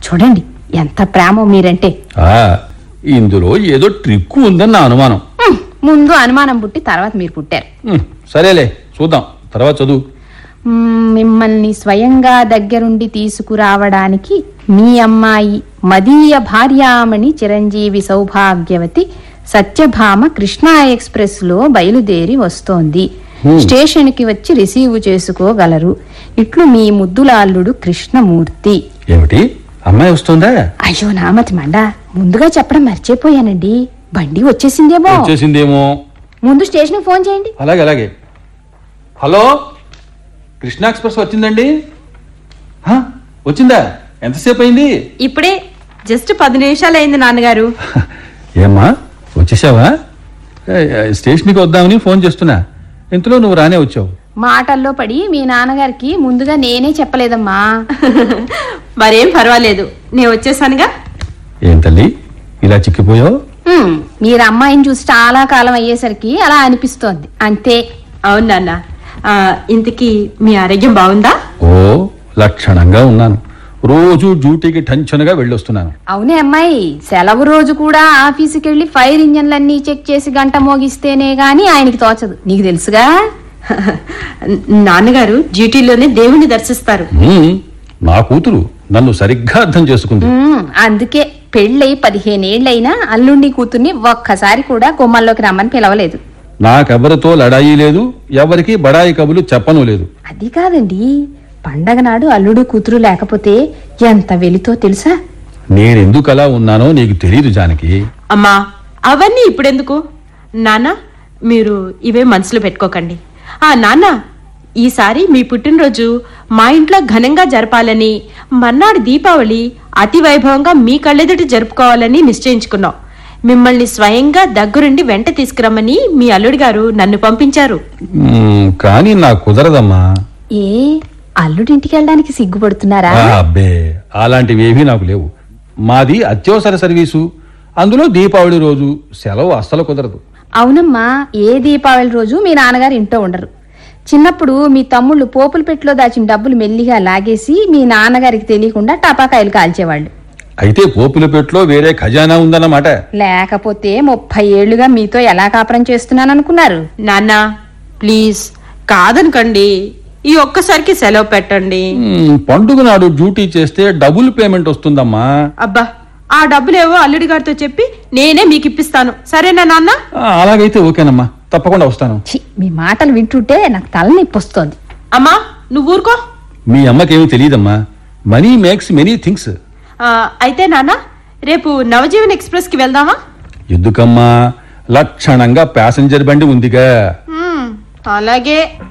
చూడండి ఎంత ప్రేమో మీరంటే ఆ ఇందులో ఏదో ట్రిక్ ఉందని నా అనుమానం హ్మ్, ముందు అనుమానం పుట్టి తర్వాత మీరు పుట్టారు ఉమ్, సరేలే చూద్దాం తర్వాత చదువు మ్మ్, మిమ్మల్ని స్వయంగా దగ్గరుండి తీసుకురావడానికి మీ అమ్మాయి మదీయ భార్యామణి చిరంజీవి సౌభాగ్యవతి సత్యభామ కృష్ణా ఎక్స్ప్రెస్ లో బయలుదేరి వస్తోంది స్టేషన్ కి వచ్చి రిసీవ్ చేసుకోగలరు ఇట్లు మీ ముద్దులాల్లుడు కృష్ణమూర్తి ఏమిటి అమ్మాయి వస్తుందా అయ్యో నామతి మండ ముందుగా చెప్పడం మర్చిపోయానండి బండి వచ్చేసిందేమో వచ్చేసిందేమో ముందు స్టేషన్ ఫోన్ చేయండి అలాగే అలాగే హలో కృష్ణా ఎక్స్ప్రెస్ వచ్చిందండి హ, వచ్చిందా ఎంతసేపు అయింది ఇప్పుడే జస్ట్ పది నిమిషాలు అయింది నాన్నగారు ఏమ్మా వచ్చేసావా ఏ, ఏ, స్టేషన్కి వద్దామని ఫోన్ చేస్తున్నా ఇంతలో నువ్వు రానే వచ్చావు మాటల్లో పడి మీ నాన్నగారికి ముందుగా నేనే చెప్పలేదమ్మా మరేం పర్వాలేదు నేను వచ్చేసానుగా ఏం తల్లి ఇలా చిక్కిపోయావు హ్మ్, మీరు అమ్మాయిని చూసి చాలా కాలం అయ్యేసరికి అలా అనిపిస్తోంది అంతే అవును నాన్న ఆ, ఇంతకీ మీ ఆరోగ్యం బాగుందా ఓ లక్షణంగా ఉన్నాను రోజు డ్యూటీకి టెన్షన్గా వెళ్ళొస్తున్నాను అవునే అమ్మాయి సెలవు రోజు కూడా ఆఫీసుకి వెళ్లి ఫైర్ ఇంజన్లన్నీ చెక్ చేసి గంట మోగిస్తేనే గాని ఆయనకి తోచదు నీకు తెలుసుగా నాన్నగారు డ్యూటీలోనే దేవుణ్ణి దర్శిస్తారు హ్మ్, నా కూతురు నన్ను సరిగ్గా అర్థం చేసుకుంది హ్మ్, అందుకే పెళ్ళై పదిహేనేళ్లైనా అల్లుండి కూతుర్ని ఒక్కసారి కూడా గుమ్మంలోకి రమ్మని పిలవలేదు నాకెవరితో లడాయి లేదు ఎవరికి బడాయి కబులు చెప్పను లేదు అది కాదండి పండగ నాడు అల్లుడు కూతురు లేకపోతే ఎంత వెలితో తెలుసా నేనెందుకు అలా ఉన్నానో నీకు తెలియదు జానకి అమ్మా అవన్నీ ఇప్పుడెందుకు నాన్న మీరు ఇవే మనసులో పెట్టుకోకండి ఆ నాన్న ఈసారి మీ పుట్టినరోజు మా ఇంట్లో ఘనంగా జరపాలని మర్నాడు దీపావళి అతి వైభవంగా మీ కళ్ళెదుట జరుపుకోవాలని నిశ్చయించుకున్నాం మిమ్మల్ని స్వయంగా దగ్గరుండి వెంట తీసుకురమ్మని మీ అల్లుడి గారు నన్ను పంపించారు మ్మ్, కానీ నాకు కుదరదమ్మా ఏ అల్లుడింటికి వెళ్ళడానికి సిగ్గుపడుతున్నారా ఆ, అబ్బే అలాంటివి ఏవీ నాకు లేవు మాది అత్యవసర సర్వీసు అందులో దీపావళి రోజు సెలవు అస్సలు కుదరదు అవునమ్మా ఏ దీపావళి రోజు మీ నాన్నగారు ఇంట్లో ఉండరు చిన్నప్పుడు మీ తమ్ముళ్ళు పోపుల పెట్టిలో దాచిన డబ్బులు మెల్లిగా లాగేసి మీ నాన్నగారికి తెలియకుండా టపాకాయలు కాల్చేవాళ్ళు అయితే పోపులపేటలో వేరే ఖజానా ఉందన్నమాట లేకపోతే ముప్పై ఏళ్లుగా మీతో ఎలా కాపురం చేస్తున్నాననుకున్నారు నాన్న ప్లీజ్ కాదనకండి ఈ ఒక్కసారికి సెలవు పెట్టండి మ్మ్, పండుగ నాడు డ్యూటీ చేస్తే డబుల్ పేమెంట్ వస్తుందమ్మా అబ్బా ఆ డబ్బులేవో అల్లుడి గారితో చెప్పి నేనే మీకు ఇప్పిస్తాను సరేనా నాన్న ఆ, అలాగైతే ఓకేనమ్మా తప్పకుండా వస్తాను ఛీ, మీ మాటలు వింటుంటే నాకు తలనొప్పి వస్తోంది అమ్మా నువ్వు ఊరుకో మీ అమ్మకేమీ తెలియదమ్మా మనీ మేక్స్ మెనీ థింగ్స్ ఆ, అయితే నాన్న రేపు నవజీవన్ ఎక్స్ప్రెస్ కి వెళ్దామా ఎందుకమ్మా లక్షణంగా ప్యాసింజర్ బండి ఉందిగా మ్మ్, అలాగే